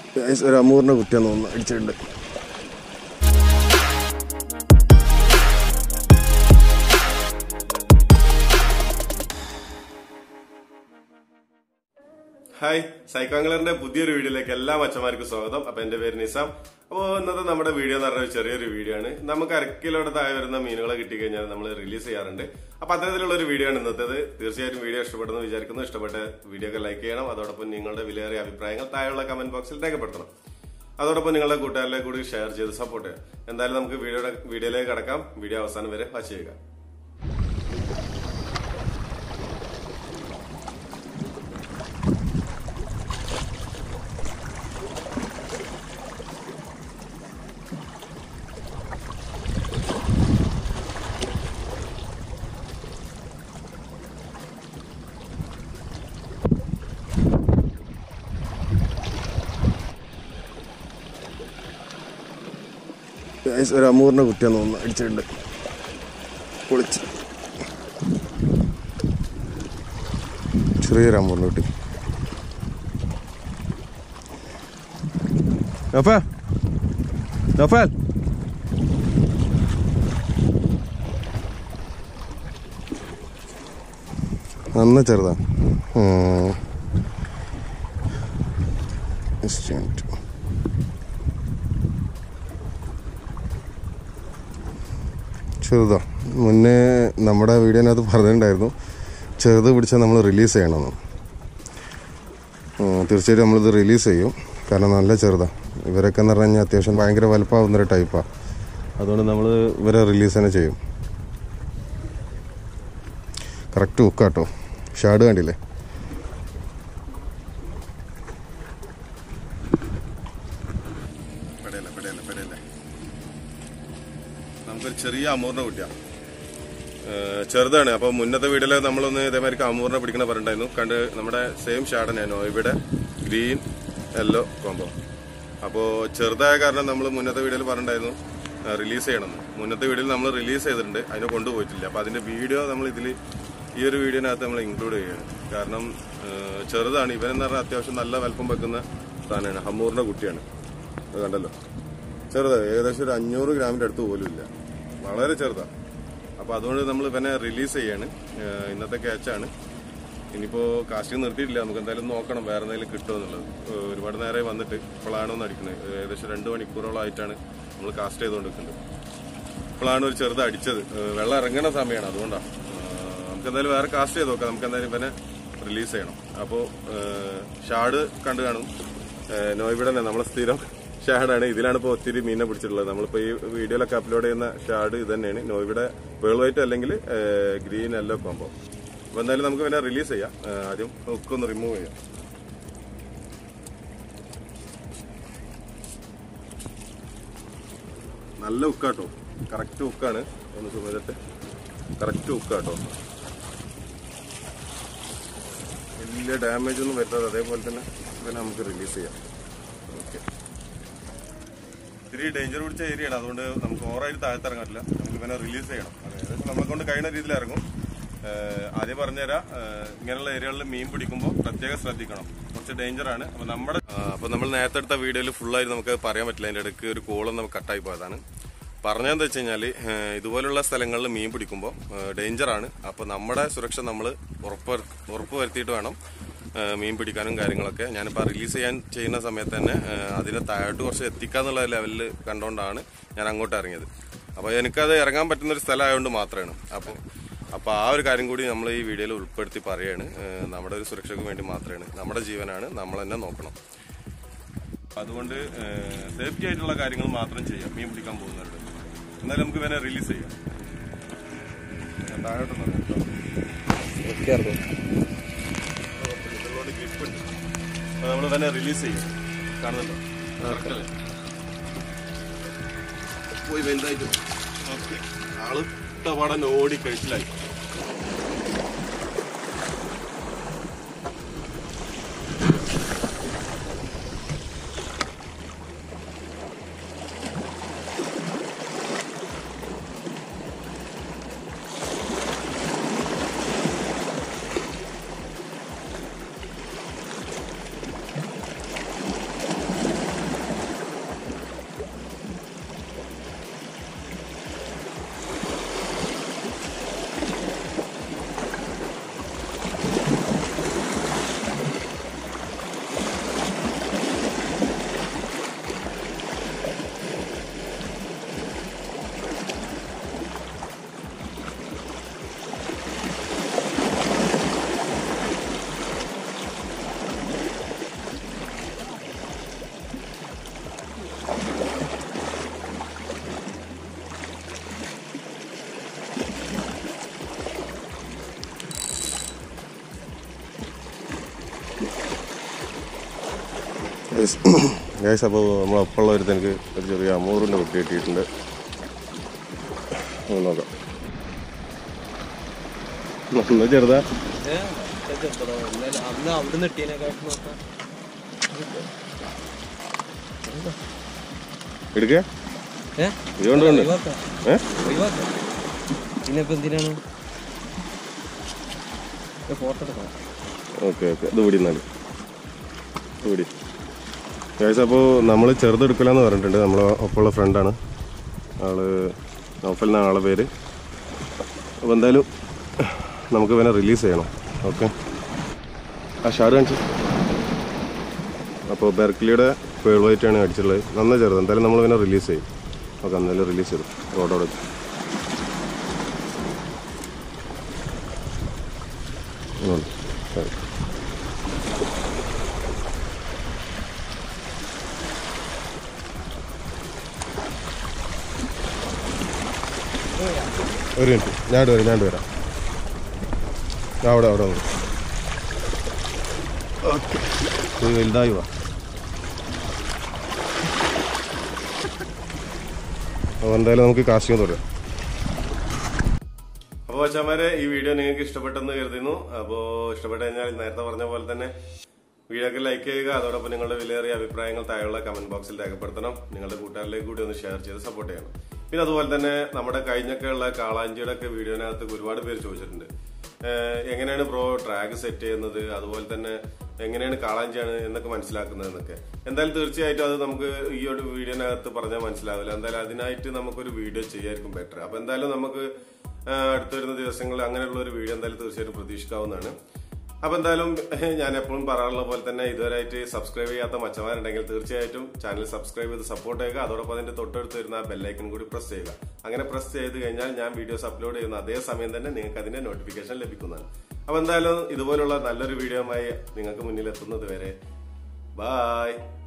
Guys ഒരു അമൂറിൻ്റെ കുറ്റിയാന്ന് തോന്നുന്നു അടിച്ചിട്ടുണ്ട് ഹായ് സൈക്കാംഗലറിന്റെ പുതിയൊരു വീഡിയോയിലേക്ക് എല്ലാ മച്ചന്മാർക്കും സ്വാഗതം അപ്പൊ എന്റെ പേര് നിസാം അപ്പോൾ ഇന്നത്തെ നമ്മുടെ വീഡിയോ എന്ന് പറഞ്ഞ ഒരു ചെറിയൊരു വീഡിയോ ആണ് നമുക്ക് അരക്കിലോടെ താഴെ വരുന്ന മീനുകളെ കിട്ടിക്കഴിഞ്ഞാൽ നമ്മൾ റിലീസ് ചെയ്യാറുണ്ട് അപ്പൊ അത്തരത്തിലുള്ള ഒരു വീഡിയോ ആണ് ഇന്നത്തേത് തീർച്ചയായിട്ടും വീഡിയോ ഇഷ്ടപ്പെടുന്നു വിചാരിക്കുന്നു ഇഷ്ടപ്പെട്ട വീഡിയോ ഒക്കെ ലൈക്ക് ചെയ്യണം അതോടൊപ്പം നിങ്ങളുടെ വിലയേറിയ അഭിപ്രായങ്ങൾ താഴെയുള്ള കമന്റ് ബോക്സിൽ രേഖപ്പെടുത്തണം അതോടൊപ്പം നിങ്ങളുടെ കൂട്ടുകാരിലേക്ക് കൂടി ഷെയർ ചെയ്ത് സപ്പോർട്ട് ചെയ്യാം എന്തായാലും നമുക്ക് വീഡിയോയുടെ വീഡിയോയിലേക്ക് കടക്കാം വീഡിയോ അവസാനം വരെ വാച്ച് ചെയ്യുക ഗൈസ് ഒരു അമൂറിൻ്റെ കുറ്റിയാന്ന് തോന്നുന്നു അടിച്ചിട്ടുണ്ട് പൊളിച്ച് ചെറിയൊരു അമൂറിൻ്റെ കുട്ടി നഫാൽ നഫാൽ നന്ന ചെറുതാ ഉം. Just a minute. ചെറുതാ മുന്നേ നമ്മുടെ വീഡിയോനകത്ത് പറഞ്ഞിട്ടുണ്ടായിരുന്നു ചെറുത് പിടിച്ചാൽ നമ്മൾ റിലീസ് ചെയ്യണമെന്ന് ഉം, തീർച്ചയായിട്ടും നമ്മളിത് റിലീസ് ചെയ്യും കാരണം നല്ല ചെറുതാണ് ഇവരൊക്കെ എന്ന് പറഞ്ഞു കഴിഞ്ഞാൽ അത്യാവശ്യം ഭയങ്കര വലുപ്പമാവുന്നൊരു ടൈപ്പാണ് അതുകൊണ്ട് നമ്മൾ ഇവരെ റിലീസ് തന്നെ ചെയ്യും കറക്റ്റ് ഉക്കാട്ടോ ഷാഡ് കണ്ടില്ലേ പെടയല്ല പെടയല്ല പെടയല്ല നമുക്കൊരു ചെറിയ അമൂറിനെ കുട്ടിയാണ് ചെറുതാണ് അപ്പൊ മുന്നത്തെ വീഡിയോയിൽ നമ്മളൊന്ന് ഇതേമാതിരി അമൂറിനെ പിടിക്കണ പറഞ്ഞിട്ടുണ്ടായിരുന്നു കണ്ട് നമ്മുടെ സെയിം ഷാഡനായിരുന്നു ഇവിടെ ഗ്രീൻ യെല്ലോ കോമ്പോ അപ്പോൾ ചെറുതായ കാരണം നമ്മൾ മുന്നത്തെ വീഡിയോയിൽ പറഞ്ഞിട്ടുണ്ടായിരുന്നു റിലീസ് ചെയ്യണം മുന്നത്തെ വീഡിയോയിൽ നമ്മൾ റിലീസ് ചെയ്തിട്ടുണ്ട് അതിനെ കൊണ്ടുപോയിട്ടില്ല അപ്പൊ അതിന്റെ വീഡിയോ നമ്മൾ ഇതിൽ ഈ ഒരു വീഡിയോനകത്ത് നമ്മൾ ഇൻക്ലൂഡ് ചെയ്യുകയാണ് കാരണം ഏഹ്, ചെറുതാണ് ഇവനെന്ന് പറഞ്ഞാൽ അത്യാവശ്യം നല്ല വലുപ്പം വെക്കുന്ന സാധനമാണ് ഹമ്മൂറിന്റെ കുട്ടിയാണ് അത് കണ്ടല്ലോ ചെറുത് ഏകദേശം ഒരു അഞ്ഞൂറ് ഗ്രാമിന്റെ അടുത്ത് പോലും ഇല്ല വളരെ ചെറുതാ അപ്പൊ അതുകൊണ്ട് നമ്മൾ ഇവനെ റിലീസ് ചെയ്യാണ് ഏഹ് ഇന്നത്തെ ക്യാച്ചാണ് ഇനിയിപ്പോ കാസ്റ്റിംഗ് നിർത്തിയിട്ടില്ല നമുക്ക് എന്തായാലും നോക്കണം വേറെ എന്തെങ്കിലും കിട്ടുമോ എന്നുള്ളത് ഏഹ് ഒരുപാട് നേരെ വന്നിട്ട് ഇപ്പോഴാണ് ഒന്ന് അടിക്കുന്നത് ഏകദേശം രണ്ട് മണിക്കൂറോളമായിട്ടാണ് നമ്മൾ കാസ്റ്റ് ചെയ്തുകൊണ്ടിരിക്കുന്നത് ഇപ്പോഴാണ് ഒരു ചെറുത് അടിച്ചത് ഏഹ് വെള്ളം ഇറങ്ങണ സമയമാണ് അതുകൊണ്ടാണ് നമുക്ക് എന്തായാലും വേറെ കാസ്റ്റ് ചെയ്ത് നോക്കാം നമുക്ക് എന്തായാലും ഇവനെ റിലീസ് ചെയ്യണം അപ്പോൾ ഷാഡ് കണ്ടു കാണും ഏഹ് നോയിവിടെ തന്നെ നമ്മളെ സ്ഥിരം ഷാഡാണ് ഇതിലാണ് ഇപ്പോൾ ഒത്തിരി മീനെ പിടിച്ചിട്ടുള്ളത് നമ്മളിപ്പോൾ ഈ വീഡിയോയിലൊക്കെ അപ്ലോഡ് ചെയ്യുന്ന ഷാഡ് ഇത് തന്നെയാണ് നോയിവിടെ പേൾ വൈറ്റ് അല്ലെങ്കിൽ ഗ്രീൻ എല്ലോ കോമ്പോ അപ്പോൾ എന്തായാലും നമുക്ക് പിന്നെ റിലീസ് ചെയ്യാം ഏഹ് ആദ്യം ഹുക്കൊന്ന് റിമൂവ് ചെയ്യാം നല്ല ഉക്കാട്ടോ കറക്റ്റ് ഉക്കാണ് ഒന്ന് സുമേതത്തെ കറക്റ്റ് ഉക്കാട്ടോ വലിയ ഡാമേജ് ഒന്നും വരുന്നത് അതേപോലെ തന്നെ പിന്നെ നമുക്ക് റിലീസ് ചെയ്യാം ഓക്കെ ഇത്തിരി ഡേഞ്ചർ പിടിച്ച ഏരിയയാണ് അതുകൊണ്ട് നമുക്ക് ഓവറായിട്ട് താഴത്ത് ഇറങ്ങാൻ പറ്റില്ല നമുക്ക് പിന്നെ റിലീസ് ചെയ്യണം അതായത് നമ്മളെ കൊണ്ട് കഴിയുന്ന രീതിയിൽ ഇറങ്ങും ഏഹ് ആദ്യം പറഞ്ഞുതരാം ഏഹ് ഇങ്ങനെയുള്ള ഏരിയകളിൽ മീൻ പിടിക്കുമ്പോൾ പ്രത്യേകം ശ്രദ്ധിക്കണം കുറച്ച് ഡേഞ്ചർ ആണ് അപ്പൊ നമ്മുടെ അപ്പൊ നമ്മൾ നേരത്തെ എടുത്ത വീഡിയോയിൽ ഫുള്ളായിട്ട് നമുക്ക് പറയാൻ പറ്റില്ല അതിന്റെ ഇടയ്ക്ക് ഒരു കോളം നമുക്ക് കട്ടായി പോയതാണ് പറഞ്ഞതെന്താ വെച്ച് കഴിഞ്ഞാൽ ഇതുപോലുള്ള സ്ഥലങ്ങളിൽ മീൻ പിടിക്കുമ്പോൾ ഡേഞ്ചർ ആണ് അപ്പോൾ നമ്മുടെ സുരക്ഷ നമ്മൾ ഉറപ്പ് ഉറപ്പ് വരുത്തിയിട്ട് വേണം ഏഹ് മീൻ പിടിക്കാനും കാര്യങ്ങളൊക്കെ ഞാനിപ്പോൾ റിലീസ് ചെയ്യാൻ ചെയ്യുന്ന സമയത്ത് തന്നെ ഏഹ് അതിനെ താഴോട്ട് കുറച്ച് എത്തിക്കാന്നുള്ള ലെവലിൽ കണ്ടുകൊണ്ടാണ് ഞാൻ അങ്ങോട്ട് ഇറങ്ങിയത് അപ്പോൾ എനിക്കത് ഇറങ്ങാൻ പറ്റുന്ന ഒരു സ്ഥലമായതുകൊണ്ട് മാത്രമാണ് അപ്പോൾ അപ്പോൾ ആ ഒരു കാര്യം കൂടി നമ്മൾ ഈ വീഡിയോയിൽ ഉൾപ്പെടുത്തി പറയുകയാണ് ഏഹ് നമ്മുടെ ഒരു സുരക്ഷയ്ക്ക് വേണ്ടി മാത്രമാണ് നമ്മുടെ ജീവനാണ് നമ്മൾ തന്നെ നോക്കണം അതുകൊണ്ട് സേഫ്റ്റി ആയിട്ടുള്ള കാര്യങ്ങൾ മാത്രം ചെയ്യാം മീൻ പിടിക്കാൻ പോകുന്നവരുടെ എന്നാലും നമുക്ക് വേണേൽ റിലീസ് ചെയ്യാം ഞാൻ താഴോട്ട് നോക്കാം കേട്ടോ. ഇതിലോട്ട് grip ഉണ്ട്. അപ്പൊ നമ്മൾ തന്നെ റിലീസ് ചെയ്യും കാണുന്നുണ്ടോ Correct അല്ലേ? പോയി വലുതായിട്ട് ഓക്കെ ആള് ഇട്ടപാടൻ ഓടി കഴിച്ചിലായി ഗൈസ് അപ്പോൾ നമ്മളൊപ്പമുള്ള ഒരു എനിക്ക് ഒരു ചെറിയ അമൂറിൻ്റെ കുട്ടി കിട്ടിയിട്ടുണ്ട് നമുക്ക് നോക്കാം നല്ല ചെറുതാ അന്ന് അവിടുന്ന് എട്ടിയതിനെക്കാട്ടും നോക്കാം എടുക്കുക ഏ ഇതുകൊണ്ട് കൊണ്ട് ഒഴിവാക്കാം ഏ ഒഴിവാക്കാം പിന്നെ ഇപ്പൊ എന്തിനാണ് ഫോട്ടോ എടുക്കണം ഓക്കെ ഓക്കെ ഇത് പിടി എന്നാല് ഇത് പിടി ഗൈസ് അപ്പോൾ നമ്മൾ ചെറുതെടുക്കില്ലെന്ന് പറഞ്ഞിട്ടുണ്ട് നമ്മളെ ഒപ്പമുള്ള ഫ്രണ്ടാണ് ആള് നൗഫൽ എന്നാണ് ആളെ പേര് അപ്പോൾ എന്തായാലും നമുക്ക് ഇവനെ റിലീസ് ചെയ്യണം ഓക്കെ ആ ഷാറ് കാണിച്ചു അപ്പോൾ ബെർക്ക്ലിയുടെ പേൾ വൈറ്റ് ആണ് അടിച്ചിട്ടുള്ളത് നന്നായി ചെറുത് എന്തായാലും നമ്മൾ ഇവനെ റിലീസ് ചെയ്യും ഓക്കെ എന്തായാലും റിലീസ് ചെയ്തു റോഡോടെ ഒരു മിനിറ്റ് ഞാൻ വരാം ഞാൻ വരാം ഞാൻ അവിടെ അവിടെ വന്നു ഓക്കെ ഇത് വലുതായി വാ അപ്പോൾ എന്തായാലും നമുക്ക് കാസ്റ്റിംഗ് തുടരാം അപ്പോൾ അച്ഛന്മാരെ ഈ വീഡിയോ നിങ്ങൾക്ക് ഇഷ്ടപ്പെട്ടെന്ന് കരുതുന്നു അപ്പോൾ ഇഷ്ടപ്പെട്ടു കഴിഞ്ഞാൽ നേരത്തെ പറഞ്ഞ പോലെ തന്നെ വീഡിയോക്ക് ലൈക്ക് ചെയ്യുക അതോടൊപ്പം നിങ്ങളുടെ വിലയേറിയ അഭിപ്രായങ്ങൾ താഴെയുള്ള കമന്റ് ബോക്സിൽ രേഖപ്പെടുത്തണം നിങ്ങളുടെ കൂട്ടുകാരിലേക്ക് കൂടി ഒന്ന് ഷെയർ ചെയ്ത് സപ്പോർട്ട് ചെയ്യണം പിന്നെ അതുപോലെ തന്നെ നമ്മുടെ കഴിഞ്ഞൊക്കെ ഉള്ള കാളാഞ്ചിയുടെ ഒക്കെ വീഡിയോനകത്ത് ഒരുപാട് പേര് ചോദിച്ചിട്ടുണ്ട് ഏഹ് എങ്ങനെയാണ് ബ്രോ ട്രാഗ് സെറ്റ് ചെയ്യുന്നത് അതുപോലെ തന്നെ എങ്ങനെയാണ് കാളാഞ്ചിയാണ് എന്നൊക്കെ മനസ്സിലാക്കുന്നത് എന്നൊക്കെ എന്തായാലും തീർച്ചയായിട്ടും അത് നമുക്ക് ഈ ഒരു വീഡിയോനകത്ത് പറഞ്ഞാൽ മനസ്സിലാവില്ല എന്തായാലും അതിനായിട്ട് നമുക്കൊരു വീഡിയോ ചെയ്യായിരിക്കും ബെറ്റർ അപ്പൊ എന്തായാലും നമുക്ക് ആ, അടുത്ത വരുന്ന ദിവസങ്ങളിൽ അങ്ങനെയുള്ള ഒരു വീഡിയോ എന്തായാലും തീർച്ചയായിട്ടും പ്രതീക്ഷിക്കാവുന്നതാണ് അപ്പൊ എന്തായാലും ഞാൻ എപ്പോഴും പറയാറുള്ള പോലെ തന്നെ ഇതുവരെയായിട്ട് സബ്സ്ക്രൈബ് ചെയ്യാത്ത മച്ചമാരുണ്ടെങ്കിൽ തീർച്ചയായിട്ടും ചാനൽ സബ്സ്ക്രൈബ് ചെയ്ത് സപ്പോർട്ട് ചെയ്യുക അതോടൊപ്പം അതിന്റെ തൊട്ടടുത്ത് വരുന്ന ആ ബെല്ലൈക്കൺ കൂടി പ്രസ് ചെയ്യുക അങ്ങനെ പ്രസ് ചെയ്ത് കഴിഞ്ഞാൽ ഞാൻ വീഡിയോസ് അപ്ലോഡ് ചെയ്യുന്ന അതേ സമയം തന്നെ നിങ്ങൾക്ക് അതിന്റെ നോട്ടിഫിക്കേഷൻ ലഭിക്കുന്നതാണ് അപ്പൊ എന്തായാലും ഇതുപോലുള്ള നല്ലൊരു വീഡിയോയുമായി നിങ്ങൾക്ക് മുന്നിൽ എത്തുന്നത് വരെ ബായ്